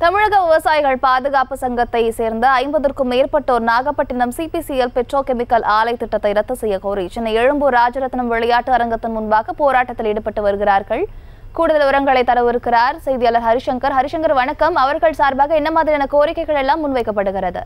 தமிழக விவசாயிகள் பாதுகாப்பு சங்கத்தை சேர்ந்த ஐம்பதற்கும் மேற்பட்டோர் நாகப்பட்டினம் சிபிசிஎல் பெட்ரோகெமிக்கல் ஆலை திட்டத்தை ரத்து செய்ய கோரி சென்னை எழும்பூர் ராஜரத்னம் விளையாட்டு அரங்கத்தின் முன்பாக போராட்டத்தில் ஈடுபட்டு வருகிறார்கள் கூடுதல் விவரங்களை தரவிருக்கிறார் செய்தியாளர் ஹரிசங்கர் ஹரிசங்கர் வணக்கம் அவர்கள் சார்பாக என்ன மாதிரியான கோரிக்கைகள் எல்லாம் முன்வைக்கப்படுகிறது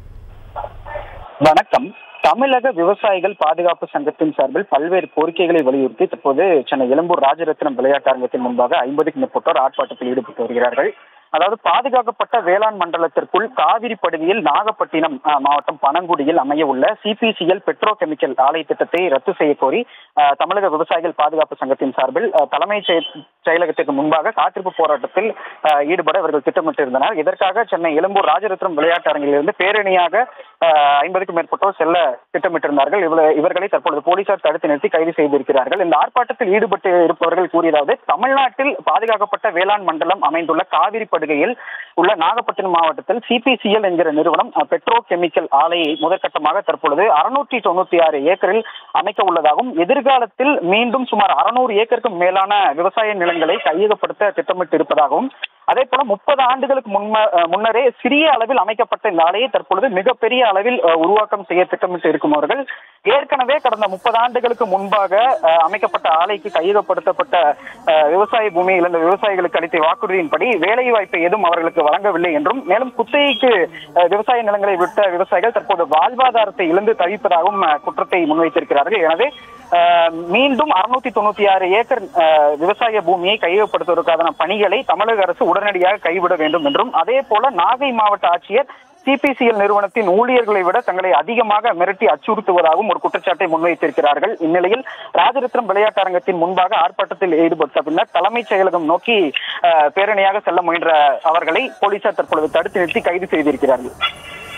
வணக்கம் தமிழக விவசாயிகள் பாதுகாப்பு சங்கத்தின் சார்பில் பல்வேறு கோரிக்கைகளை வலியுறுத்தி தற்போது சென்னை எழும்பூர் ராஜரத்னம் விளையாட்டு அரங்கத்தின் முன்பாக ஐம்பதுக்கும் மேற்பட்டோர் ஆர்ப்பாட்டத்தில் ஈடுபட்டு வருகிறார்கள் அதாவது பாதுகாக்கப்பட்ட வேளாண் மண்டலத்திற்குள் காவிரி படுகையில் நாகப்பட்டினம் அஹ், மாவட்டம் பனங்குடியில் அமைய உள்ள சிபிசிஎல் பெட்ரோ கெமிக்கல் ஆலை திட்டத்தை ரத்து செய்ய கோரி அஹ், தமிழக விவசாயிகள் பாதுகாப்பு சங்கத்தின் சார்பில் அஹ், தலைமைச் செயல்- செயலகத்திற்கு முன்பாக காத்திருப்பு போராட்டத்தில் அஹ், ஈடுபட இவர்கள் திட்டமிட்டிருந்தனர் இதற்காக சென்னை எழும்பூர் ராஜரத்னம் விளையாட்டு அரங்கிலிருந்து பேரணியாக அஹ், ஐம்பதுக்கும் மேற்பட்டோர் செல்ல திட்டமிட்டிருந்தார்கள் இவள- இவர்களை தற்பொழுது போலீசார் தடுத்து நிறுத்தி கைது செய்திருக்கிறார்கள் இந்த ஆர்ப்பாட்டத்தில் ஈடுபட்டு இருப்பவர்கள் கூறியதாவது தமிழ்நாட்டில் பாதுகாக்கப்பட்ட வேளாண் மண்டலம் அமைந்துள்ள காவிரி படுகையில் உள்ள நாகப்பட்டினம் மாவட்டத்தில் சிபிசிஎல் என்கிற நிறுவனம் அஹ், பெட்ரோ கெமிக்கல் ஆலையை முதற்கட்டமாக தற்பொழுது அறுநூற்றி தொண்ணூத்தி ஆறு ஏக்கரில் அமைக்க உள்ளதாகவும் எதிர்காலத்தில் மீண்டும் சுமார் அறுநூறு ஏக்கருக்கும் மேலான விவசாய நிலங்களை கையகப்படுத்த திட்டமிட்டு இருப்பதாகவும் அதே போல முப்பது ஆண்டுகளுக்கு முன்ம அஹ், முன்னரே சிறிய அளவில் அமைக்கப்பட்ட இந்த ஆலையை தற்பொழுது மிகப்பெரிய அளவில் அஹ், உருவாக்கம் செய்ய திட்டமிட்டு இருக்கும் அவர்கள் ஏற்கனவே கடந்த முப்பது ஆண்டுகளுக்கு முன்பாக அஹ், அமைக்கப்பட்ட ஆலைக்கு கையகப்படுத்தப்பட்ட அஹ், விவசாய பூமியை இழந்த விவசாயிகளுக்கு அளித்த வாக்குறுதியின்படி வேலை வாய்ப்பை எதுவும் அவர்களுக்கு வழங்கவில்லை என்றும் மேலும் குத்தகைக்கு அஹ், விவசாய நிலங்களை விட்ட விவசாயிகள் தற்போது வாழ்வாதாரத்தை இழந்து தவிப்பதாகவும் அஹ், குற்றத்தை முன்வைத்திருக்கிறார்கள் எனவே அஹ், மீண்டும் அறுநூத்தி தொண்ணூத்தி ஆறு ஏக்கர் அஹ், விவசாய பூமியை கையகப்படுத்துவதற்கான பணிகளை தமிழக அரசு உடனடியாக கைவிட வேண்டும் என்றும் அதே போல நாகை மாவட்ட ஆட்சியர் சிபிசிஎல் நிறுவனத்தின் ஊழியர்களை விட தங்களை அதிகமாக மிரட்டி அச்சுறுத்துவதாகவும் ஒரு குற்றச்சாட்டை முன்வைத்திருக்கிறார்கள் இந்நிலையில் ராஜரத்னம் விளையாட்டு அரங்கத்தின் முன்பாக ஆர்ப்பாட்டத்தில் ஈடுபட்ட பின்னர் தலைமைச் செயலகம் நோக்கி அஹ், பேரணியாக செல்ல முயன்ற அவர்களை போலீசார் தற்பொழுது தடுத்து நிறுத்தி கைது செய்திருக்கிறார்கள்